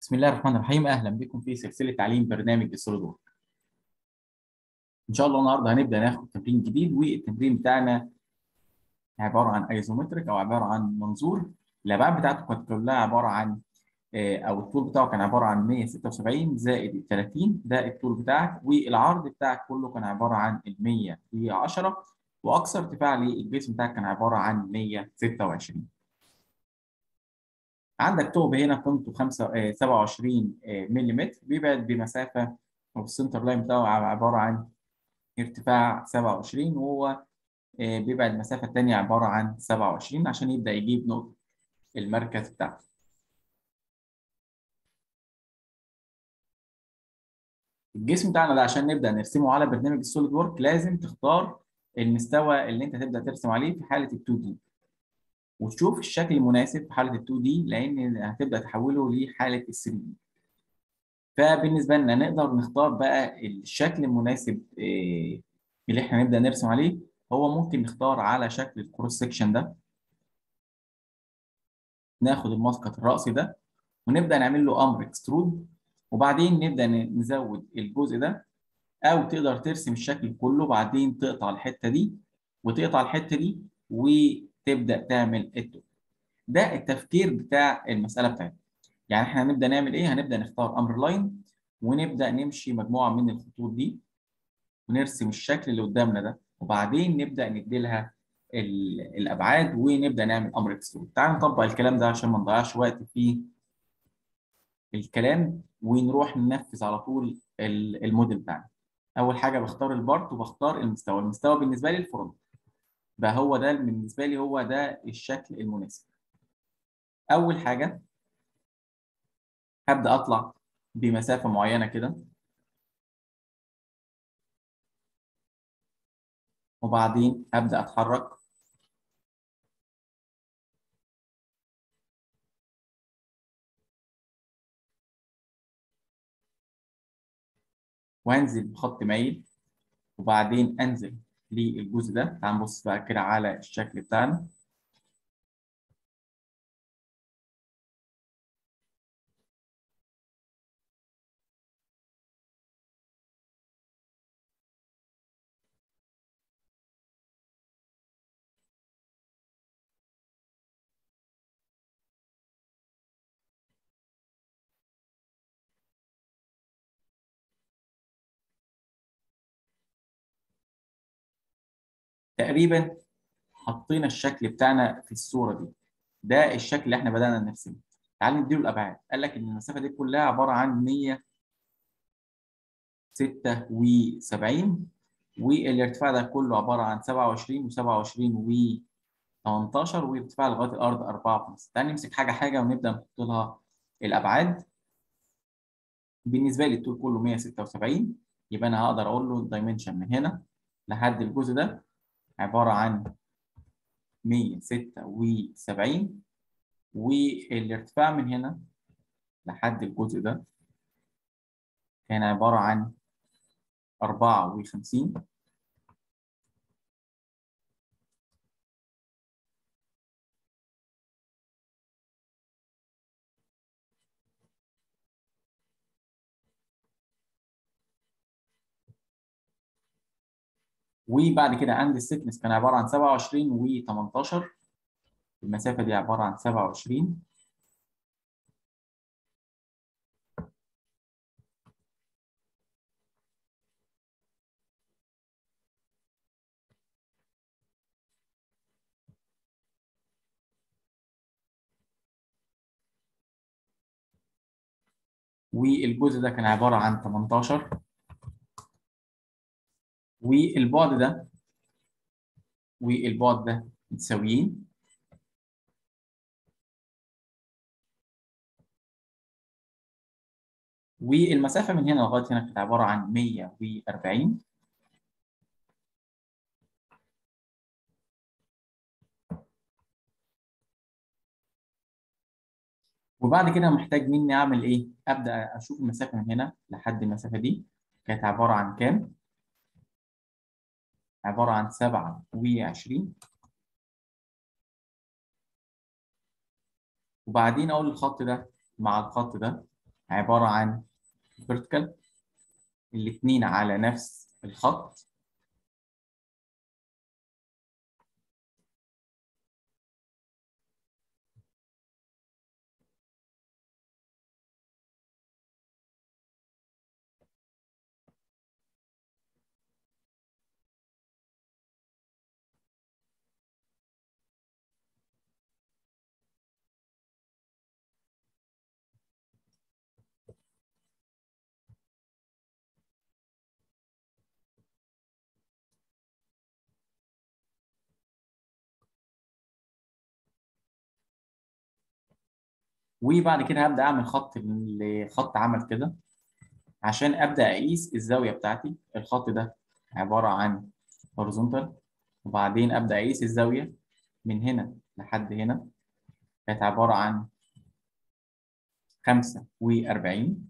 بسم الله الرحمن الرحيم اهلا بكم في سلسله تعليم برنامج السوليد وورك ان شاء الله النهارده هنبدا ناخد تمرين جديد والتمرين بتاعنا عباره عن ايزومتريك او عباره عن منظور الابعاد بتاعته كانت كلها عباره عن آه، او الطول بتاعه كان عباره عن 176 زائد 30 ده الطول بتاعك والعرض بتاعك كله كان عباره عن ال 110 واقصى ارتفاع للجسم بتاعك كان عباره عن 126 عندك ثقب هنا قيمته 5 27 ملم بيبعد بمسافه او السنتر لاين بتاعه عباره عن ارتفاع 27 وهو آه، بيبعد المسافه الثانيه عباره عن 27 عشان يبدا يجيب نقطه المركز بتاعته. الجسم بتاعنا ده عشان نبدا نرسمه على برنامج السوليد وورك لازم تختار المستوى اللي انت تبدا ترسم عليه في حاله ال 2 دي. وتشوف الشكل المناسب في حاله ال 2 دي لان هتبدا تحوله لحاله ال 3 دي. فبالنسبه لنا نقدر نختار بقى الشكل المناسب آه، اللي احنا نبدا نرسم عليه هو ممكن نختار على شكل الكروس سكشن ده ناخد المسقط الرأسي ده ونبدا نعمل له امر اكسترود وبعدين نبدا ن- نزود الجزء ده او تقدر ترسم الشكل كله بعدين تقطع الحته دي وتقطع الحته دي وتبدا تعمل التوب ده التفكير بتاع المساله بتاعتنا يعني احنا هنبدا نعمل ايه هنبدا نختار امر لاين ونبدا نمشي مجموعه من الخطوط دي ونرسم الشكل اللي قدامنا ده وبعدين نبدا ندي لها ال- الابعاد ونبدا نعمل امر اكسترود تعال نطبق الكلام ده عشان ما نضيعش وقت في الكلام ونروح ننفذ على طول ال- الموديل بتاعنا اول حاجه بختار البارت وبختار المستوى المستوى بالنسبه لي الفرونت بقى هو ده بالنسبه لي هو ده الشكل المناسب اول حاجه هبدا اطلع بمسافه معينه كده وبعدين ابدا اتحرك وانزل بخط مايل وبعدين انزل للجزء ده تعال نبص بقى كده على الشكل بتاعنا تقريبا حطينا الشكل بتاعنا في الصوره دي ده الشكل اللي احنا بدانا نرسمه تعال نديله الابعاد قال لك ان المسافه دي كلها عباره عن 176 والارتفاع ده كله عباره عن 27 و27 و 18 وارتفاع لغايه الارض 4 ونص تعال نمسك حاجه حاجه ونبدا نحط لها الابعاد بالنسبه لي الطول كله 176 يبقى انا هقدر اقول له الدايمنشن من هنا لحد الجزء ده عباره عن 176 والارتفاع من هنا لحد الجزء ده كان عبارة عن 54 وبعد كده عندي السكنس كان عبارة عن 27 و18 المسافة دي عبارة عن 27 والجزء ده كان عبارة عن 18 والبعد ده والبعد ده متساويين والمسافة من هنا لغاية هنا كانت عبارة عن 140 وبعد كده محتاج مني أعمل إيه؟ أبدأ أشوف المسافة من هنا لحد المسافة دي كانت عبارة عن كام؟ عبارة عن 27 وبعدين أقول الخط ده مع الخط ده عباره عن vertical الاثنين على نفس الخط وبعد كده هبدا اعمل خط لخط عمل كده عشان ابدا اقيس الزاويه بتاعتي الخط ده عباره عن horizontal وبعدين ابدا اقيس الزاويه من هنا لحد هنا كانت عباره عن 45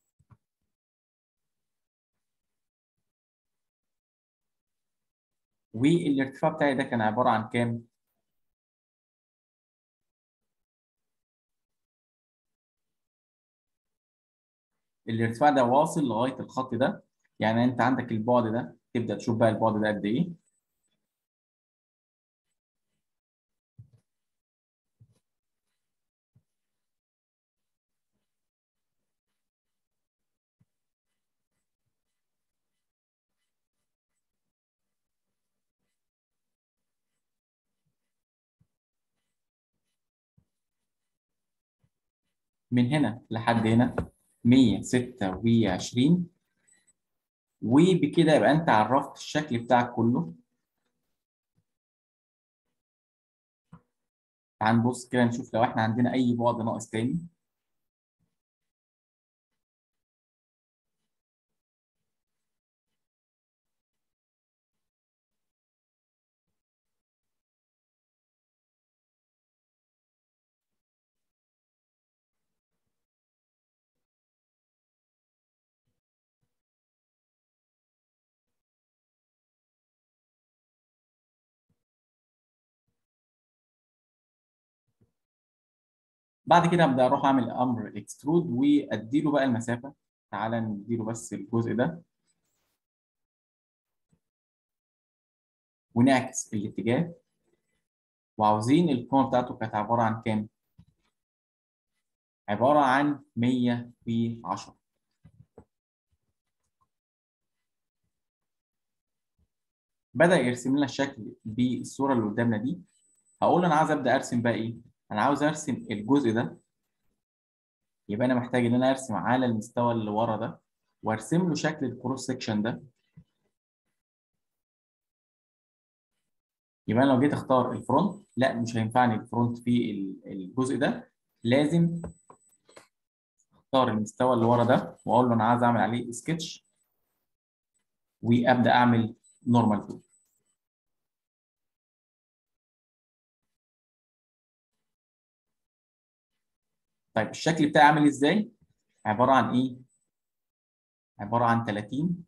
والارتفاع بتاعي ده كان عباره عن كام؟ الارتفاع ده واصل لغايه الخط ده يعني انت عندك البعد ده تبدا تشوف بقى البعد ده قد ايه من هنا لحد هنا 126 وبكده يبقى انت عرفت الشكل بتاعك كله تعال نبص كده نشوف لو احنا عندنا اي بعد ناقص تاني بعد كده ابدا اروح اعمل امر اكسترود واديله بقى المسافه تعالى نديله بس الجزء ده ونعكس الاتجاه وعاوزين القيمه بتاعته كانت عباره عن كام؟ عباره عن 110 بدأ يرسم لنا الشكل بالصوره اللي قدامنا دي هقول له انا عاوز ابدا ارسم بقى ايه؟ انا عاوز ارسم الجزء ده يبقى انا محتاج ان انا ارسم على المستوى اللي ورا ده وارسم له شكل الكروس سكشن ده يبقى انا لو جيت اختار الفرونت لا مش هينفعني الفرونت في الجزء ده لازم اختار المستوى اللي ورا ده واقول له انا عايز اعمل عليه سكتش وابدا اعمل نورمال فيو طيب الشكل بتاعي عامل ازاي؟ عباره عن ايه؟ عباره عن 30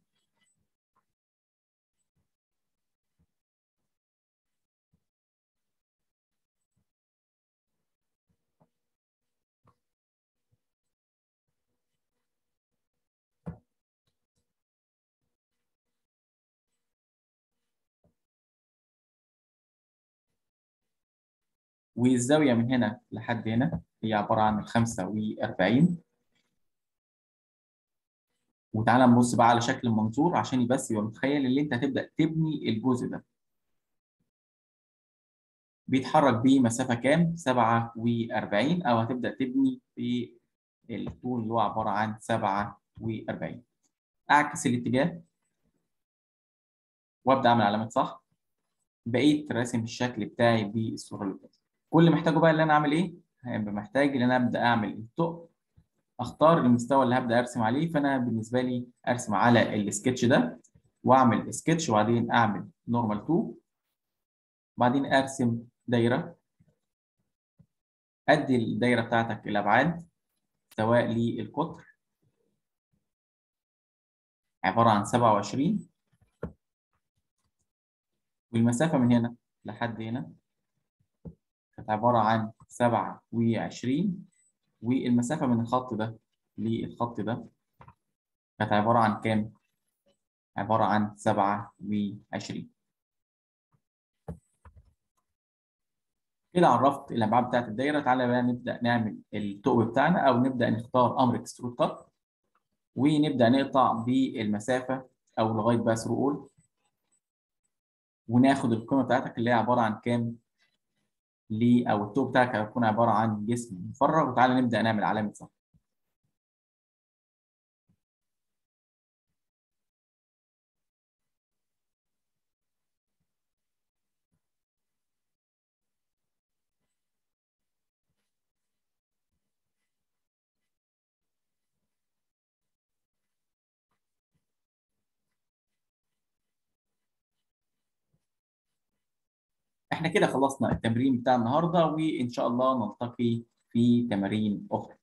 والزاويه من هنا لحد هنا هي عباره عن ال 45 وتعالى نبص بقى على شكل المنظور عشان بس يبقى متخيل ان انت هتبدا تبني الجزء ده بيتحرك بمسافه كام 47 او هتبدا تبني في الطول اللي هو عباره عن 47 اعكس الاتجاه وابدا اعمل علامه صح بقيت راسم الشكل بتاعي بالصوره اللي قدامي كل اللي محتاجه بقى اللي انا اعمل ايه هيبقى محتاج ان انا ابدا اعمل الثقب اختار المستوى اللي هبدا ارسم عليه فانا بالنسبه لي ارسم على السكتش ده واعمل سكتش وبعدين اعمل نورمال 2 وبعدين ارسم دايره ادي الدايره بتاعتك الابعاد سواء للقطر عباره عن 27 والمسافه من هنا لحد هنا كانت عباره عن 27 والمسافه من الخط ده للخط ده كانت عبارة عن كام؟ عبارة عن 27 كده عرفت الابعاد بتاعت الدايره تعالى بقى نبدا نعمل التقو بتاعنا او نبدا نختار امر اكسترود كات ونبدا نقطع بالمسافه او لغايه بقى ثرو اول وناخد القيمه بتاعتك اللي هي عباره عن كام ل او التو بتاعك هيكون عباره عن جسم مفرغ وتعالى نبدا نعمل علامه صح احنا كده خلصنا التمرين بتاع النهارده وان شاء الله نلتقي في تمارين اخرى